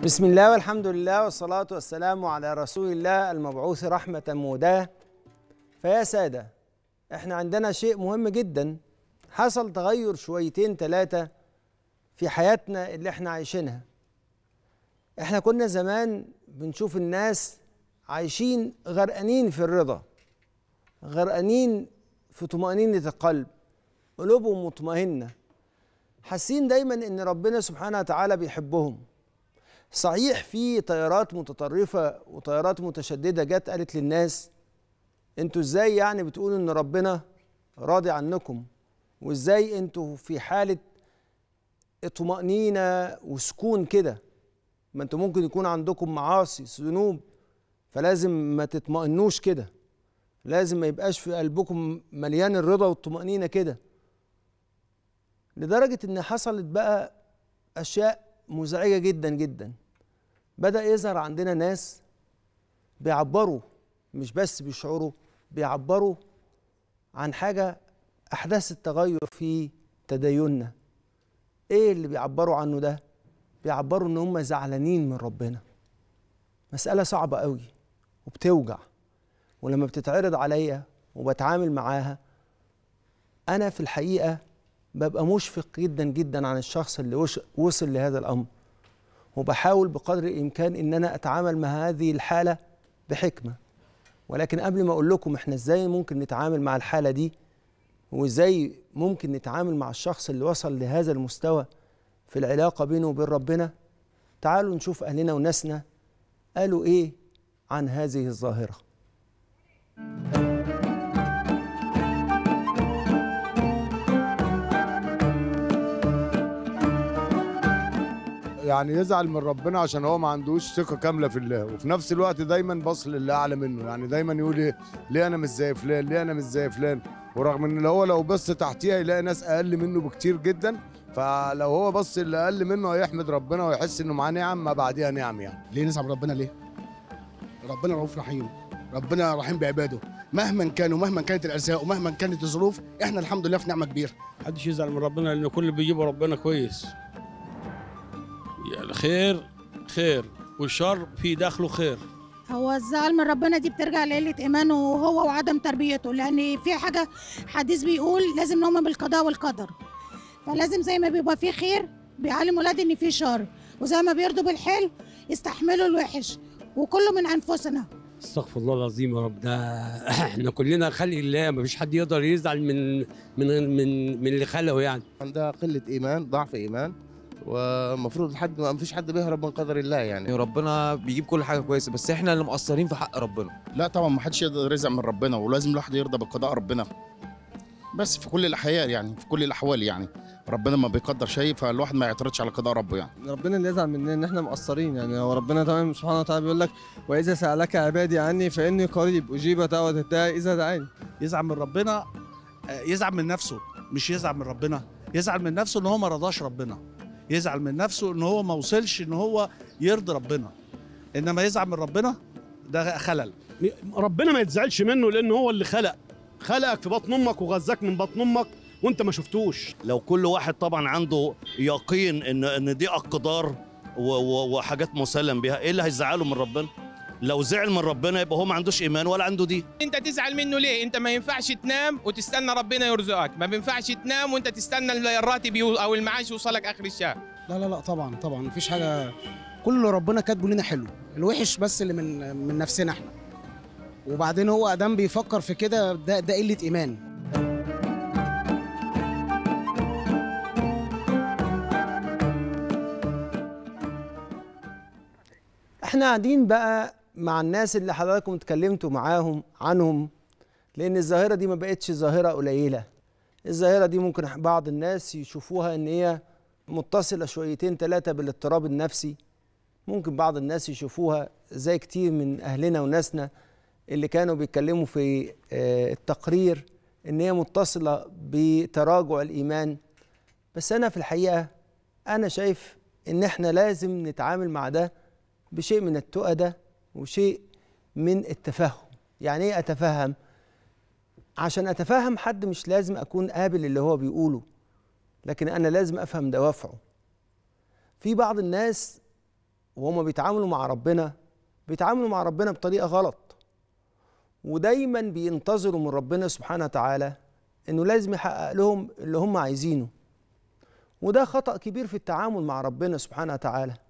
بسم الله والحمد لله والصلاة والسلام على رسول الله المبعوث رحمة مهداة فيا سادة احنا عندنا شيء مهم جدا حصل تغير شويتين ثلاثة في حياتنا اللي احنا عايشينها احنا كنا زمان بنشوف الناس عايشين غرقانين في الرضا غرقانين في طمأنينة القلب قلوبهم مطمئنة حاسين دايما ان ربنا سبحانه وتعالى بيحبهم صحيح في تيارات متطرفة وتيارات متشددة جت قالت للناس انتوا ازاي يعني بتقولوا ان ربنا راضي عنكم وازاي انتوا في حالة طمأنينة وسكون كده ما انتوا ممكن يكون عندكم معاصي ذنوب فلازم ما تطمئنوش كده لازم ما يبقاش في قلبكم مليان الرضا والطمأنينة كده لدرجة ان حصلت بقى اشياء مزعجة جدا جدا بدأ يظهر عندنا ناس بيعبروا مش بس بيشعروا بيعبروا عن حاجة أحداث التغير في تديننا إيه اللي بيعبروا عنه ده؟ بيعبروا إن هم زعلانين من ربنا مسألة صعبة قوي وبتوجع ولما بتتعرض عليا وبتعامل معاها أنا في الحقيقة ببقى مشفق جدا جدا عن الشخص اللي وش- وصل لهذا الأمر وبحاول بقدر الإمكان إن أنا أتعامل مع هذه الحالة بحكمة ولكن قبل ما أقول لكم إحنا إزاي ممكن نتعامل مع الحالة دي وإزاي ممكن نتعامل مع الشخص اللي وصل لهذا المستوى في العلاقة بينه وبين ربنا تعالوا نشوف أهلنا وناسنا قالوا إيه عن هذه الظاهرة يعني يزعل من ربنا عشان هو ما عندوش ثقة كاملة في الله وفي نفس الوقت دايما باص للي أعلى منه يعني دايما يقول إيه ليه أنا مش زي فلان ليه أنا مش زي فلان ورغم إن هو لو بص تحتيها يلاقي ناس أقل منه بكتير جدا فلو هو بص اللي أقل منه هيحمد ربنا ويحس إنه معاه نعم ما بعديها نعم يعني ليه نزعل من ربنا ليه؟ ربنا رؤوف رحيم ربنا رحيم بعباده مهما كان ومهما كانت الارزاق ومهما كانت الظروف احنا الحمد لله في نعمه كبيره محدش يزعل من ربنا لان كل اللي بيجيبه ربنا كويس يعني الخير خير والشر في داخله خير هو الزعل من ربنا دي بترجع لقلة إيمانه هو وعدم تربيته لأن في حاجة حديث بيقول لازم نؤمن بالقضاء والقدر فلازم زي ما بيبقى فيه خير بيعلم ولاد إن فيه شر وزي ما بيرضوا بالحلو يستحملوا الوحش وكله من أنفسنا استغفر الله العظيم يا رب ده احنا كلنا خلق الله ما فيش حد يقدر يزعل من من من من اللي خلقه يعني عندها قلة إيمان ضعف إيمان ومفروض حد ما فيش حد بيهرب من قدر الله يعني ربنا بيجيب كل حاجه كويسه بس احنا اللي مقصرين في حق ربنا لا طبعا ما حدش يقدر يزعل من ربنا ولازم الواحد يرضى بقضاء ربنا بس في كل الاحيان يعني في كل الاحوال يعني ربنا ما بيقدر شيء فالواحد ما يعترضش على قضاء ربه يعني ربنا اللي يزعل مننا ان احنا مقصرين يعني هو ربنا تمام سبحانه وتعالى بيقول لك واذا سالك عبادي عني فاني قريب اجيب دعوه الداعي اذا دعاني يزعل من ربنا آه، يزعل من نفسه مش يزعل من ربنا يزعل من نفسه ان هو ما رضاش ربنا يزعل من نفسه ان هو ما وصلش ان هو يرضي ربنا انما يزعل من ربنا ده خلل ربنا ما يتزعلش منه لان هو اللي خلق خلقك في بطن امك وغذاك من بطن امك وانت ما شفتوش لو كل واحد طبعا عنده يقين ان ان دي اقدار و- و- وحاجات مسلم بها ايه اللي هيزعله من ربنا لو زعل من ربنا يبقى هو ما عندوش ايمان ولا عنده دين انت تزعل منه ليه انت ما ينفعش تنام وتستنى ربنا يرزقك ما بينفعش تنام وانت تستنى الراتب يو- او المعاش يوصلك اخر الشهر لا لا لا طبعا طبعا مفيش حاجه كل اللي ربنا كاتبه لنا حلو الوحش بس اللي من من نفسنا احنا وبعدين هو ادام بيفكر في كده ده ده قله ايمان احنا قاعدين بقى مع الناس اللي حضراتكم اتكلمتوا معاهم عنهم لان الظاهره دي ما بقتش ظاهره قليله الظاهره دي ممكن بعض الناس يشوفوها ان هي متصله شويتين ثلاثه بالاضطراب النفسي ممكن بعض الناس يشوفوها زي كتير من اهلنا وناسنا اللي كانوا بيتكلموا في آه، التقرير ان هي متصله بتراجع الايمان بس انا في الحقيقه انا شايف ان احنا لازم نتعامل مع ده بشيء من التؤدة وشيء من التفهم يعني ايه اتفهم عشان اتفهم حد مش لازم اكون قابل اللي هو بيقوله لكن انا لازم افهم دوافعه في بعض الناس وهم بيتعاملوا مع ربنا بيتعاملوا مع ربنا بطريقه غلط ودايما بينتظروا من ربنا سبحانه وتعالى انه لازم يحقق لهم اللي هم عايزينه وده خطأ كبير في التعامل مع ربنا سبحانه وتعالى